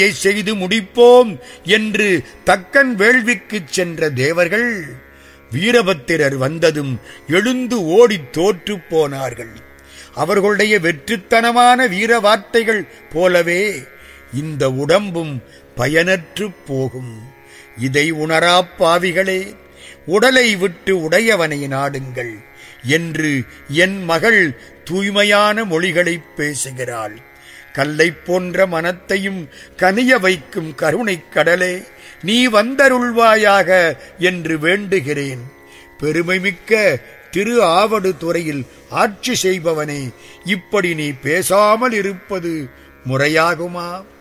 செய்து முடிப்போம் என்று தக்கன் வேள்விக்குச் சென்ற தேவர்கள் வீரபத்திரர் வந்ததும் எழுந்து ஓடித் தோற்றுப் போனார்கள் அவர்களுடைய வெற்றித்தனமான வீர வார்த்தைகள் போலவே இந்த உடம்பும் பயனற்றுப் போகும் இதை உணராப் பாவிகளே உடலை விட்டு உடையவனை நாடுங்கள் என்று என் மகள் தூய்மையான மொழிகளைப் பேசுகிறாள் கல்லைப் போன்ற மனத்தையும் கனிய வைக்கும் கருணைக் கடலே நீ வந்தருள்வாயாக என்று வேண்டுகிறேன் பெருமைமிக்க திரு ஆவடு துறையில் ஆட்சி செய்பவனே இப்படி நீ பேசாமல் இருப்பது முறையாகுமா